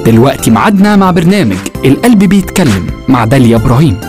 دلوقتي معادنا مع برنامج القلب بيتكلم مع داليا إبراهيم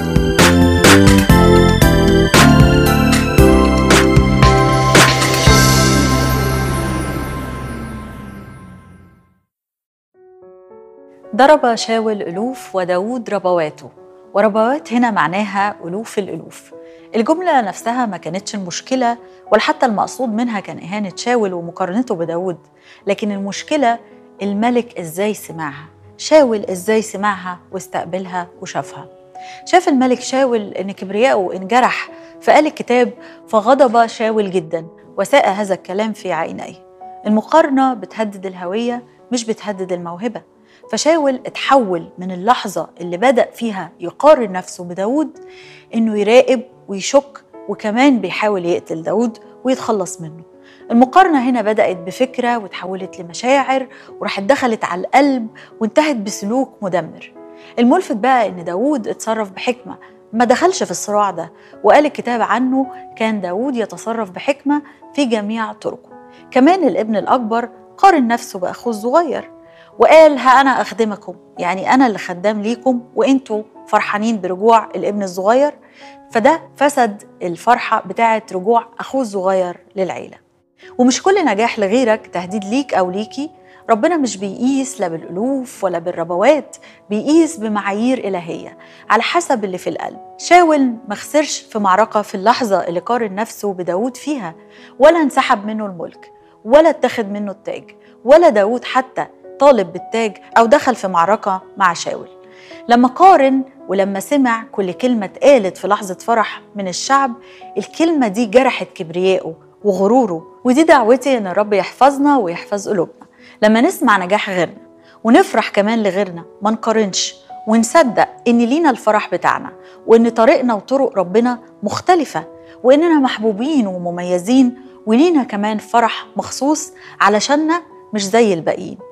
ضرب شاول ألوف وداود ربواته وربوات هنا معناها ألوف الألوف الجملة نفسها ما كانتش المشكلة ولا حتى المقصود منها كان إهانة شاول ومقارنته بداود لكن المشكلة الملك إزاي سمعها شاول إزاي سمعها واستقبلها وشافها شاف الملك شاول إن كبرياءه انجرح فقال الكتاب فغضب شاول جدا وساء هذا الكلام في عينيه المقارنة بتهدد الهوية مش بتهدد الموهبة فشاول اتحول من اللحظة اللي بدأ فيها يقارن نفسه بداود إنه يراقب ويشك وكمان بيحاول يقتل داود ويتخلص منه المقارنة هنا بدأت بفكرة وتحولت لمشاعر وراحت دخلت على القلب وانتهت بسلوك مدمر الملفت بقى إن داود اتصرف بحكمة ما دخلش في الصراع ده وقال الكتاب عنه كان داود يتصرف بحكمة في جميع طرقه كمان الابن الأكبر قارن نفسه بأخوه الصغير وقال ها أنا أخدمكم يعني أنا اللي خدام ليكم وإنتوا فرحانين برجوع الابن الصغير فده فسد الفرحة بتاعة رجوع أخوه الصغير للعيلة ومش كل نجاح لغيرك تهديد ليك أو ليكي ربنا مش بيقيس لا بالألوف ولا بالربوات بيقيس بمعايير إلهية على حسب اللي في القلب شاول ما خسرش في معركة في اللحظة اللي قارن نفسه بداود فيها ولا انسحب منه الملك ولا اتخذ منه التاج ولا داود حتى طالب بالتاج أو دخل في معركة مع شاول لما قارن ولما سمع كل كلمة اتقالت في لحظة فرح من الشعب الكلمة دي جرحت كبريائه وغروره ودي دعوتي إن الرب يحفظنا ويحفظ قلوبنا لما نسمع نجاح غيرنا ونفرح كمان لغيرنا ما نقارنش ونصدق إن لينا الفرح بتاعنا وإن طريقنا وطرق ربنا مختلفة وإننا محبوبين ومميزين ولينا كمان فرح مخصوص علشاننا مش زي الباقيين